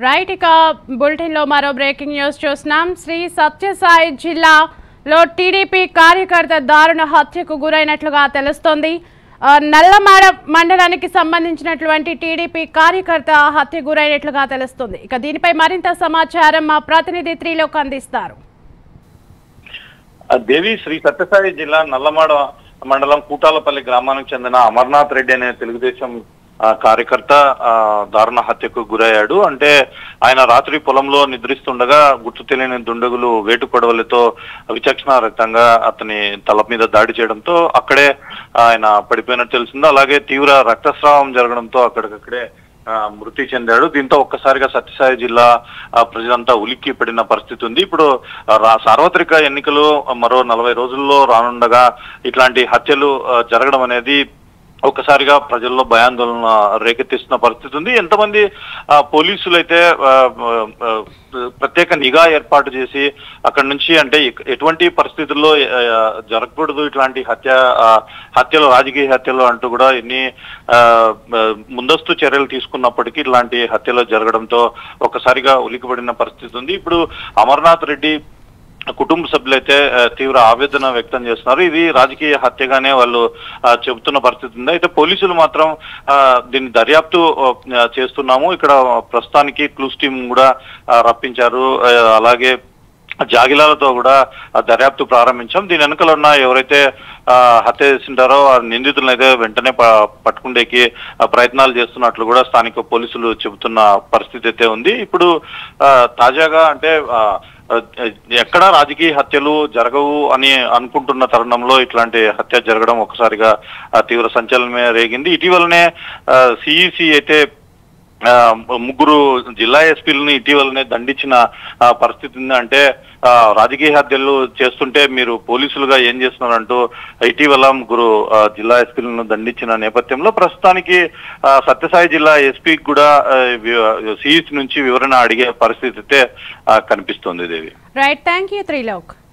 right ఇక bulletin లో మరో బ్రేకింగ్ న్యూస్ చూస్తున్నాం శ్రీ సత్యసాయి జిల్లాలో టీడీపీ కార్యకర్త దారుణ హత్యకు గురైనట్లుగా తెలుస్తోంది ఆ, నల్లమాడ మండలానికి సంబంధించినటువంటి టీడీపీ కార్యకర్త హత్య గురైనట్లుగా తెలుస్తుంది ఇక దీనిపై మరింత సమాచారం మా ప్రతినిధి త్రీలోకి అందిస్తారు ఆ దేవి శ్రీ సత్యసాయి జిల్లా నల్లమాడ మండలం కూటాలపల్లి గ్రామానికి చెందిన అమర్నాథ్ రెడ్డి అనే తెలుగుదేశం ఆ, కార్యకర్త ఆ, దారుణ హత్యకు గురయ్యాడు అంటే ఆయన రాత్రి పొలంలో నిద్రిస్తుండగా గుర్తు తెలియని దుండగులు వేటు కొడవలతో విచక్షణారహితంగా అతని తల మీద దాడి చేయడంతో అక్కడే ఆయన పడిపోయినట్టు తెలిసింది అలాగే తీవ్ర రక్తస్రావం జరగడంతో అక్కడికక్కడే ఆ, మృతి చెందాడు దీంతో ఒక్కసారిగా సత్యసాయి జిల్లా ఆ, ప్రజలంతా ఉలిక్కి పడిన పరిస్థితి ఉంది ఇప్పుడు ఆ, రా- సార్వత్రిక ఎన్నికలు మరో నలభై రోజుల్లో రానుండగా ఇట్లాంటి హత్యలు ఆ, జరగడం అనేది ఒక్కసారిగా ప్రజల్లో భయాందోళన రేకెత్తిస్తున్న పరిస్థితి ఉంది ఎంతమంది ఆ, పోలీసులు అయితే ఆ, ఆ, ప్రత్యేక నిఘా ఏర్పాటు చేసి అక్కడి నుంచి అంటే ఎక్- ఎటువంటి పరిస్థితుల్లో ఆ, జరగకూడదు ఇట్లాంటి హత్య ఆ, హత్యలు రాజకీయ హత్యలు అంటూ కూడా ఎన్ని ఆ, ఆ, ముందస్తు చర్యలు తీసుకున్నప్పటికీ ఇట్లాంటి హత్యలు జరగడంతో ఒక్కసారిగా ఉలికిపడిన పరిస్థితి ఉంది ఇప్పుడు అమర్నాథ్ రెడ్డి కుటుంబ సభ్యులైతే ఆ, తీవ్ర ఆవేదన వ్యక్తం చేస్తున్నారు ఇది రాజకీయ హత్యగానే వాళ్ళు ఆ, చెబుతున్న పరిస్థితి ఉంది అయితే పోలీసులు మాత్రం ఆ, దీన్ని దర్యాప్తు ఆ, చేస్తున్నాము ఇక్కడ ప్రస్తుతానికి క్లూస్ టీం కూడా ఆ, రప్పించారు ఆ, అలాగే జాగిలాలతో కూడా ఆ దర్యాప్తు ప్రారంభించాం దీని వెనుకల ఉన్న ఎవరైతే ఆ, హత్య చేసింటారో ఆ నిందితులను అయితే వెంటనే ప- పట్టుకుండేకి ఆ, ప్రయత్నాలు చేస్తున్నట్లు కూడా స్థానిక పోలీసులు చెబుతున్న పరిస్థితి అయితే ఉంది ఇప్పుడు ఆ, తాజాగా అంటే ఆ, ఆ, ఎక్కడ రాజకీయ హత్యలు జరగవు అని అనుకుంటున్న తరుణంలో ఇట్లాంటి హత్య జరగడం ఒకసారిగా ఆ, తీవ్ర సంచలనమే రేగింది ఇటీవలనే సిఈసి అయితే ఆ, ముగ్గురు జిల్లా ఎస్పీలని ఇటీవలనే దండించిన ఆ, పరిస్థితి ఉంది అంటే ఆ, రాజకీయ హత్యలు చేస్తుంటే మీరు పోలీసులుగా ఏం చేస్తున్నారంటూ ఇటీవల ముగ్గురు ఆ, జిల్లా ఎస్పీలను దండించిన నేపథ్యంలో ప్రస్తుతానికి ఆ, సత్యసాయి జిల్లా ఎస్పీకి కూడా సిఈసి నుంచి వివరణ అడిగే పరిస్థితి అయితే ఆ, కనిపిస్తోంది దేవి రైట్ థ్యాంక్ యూ త్రీలోక్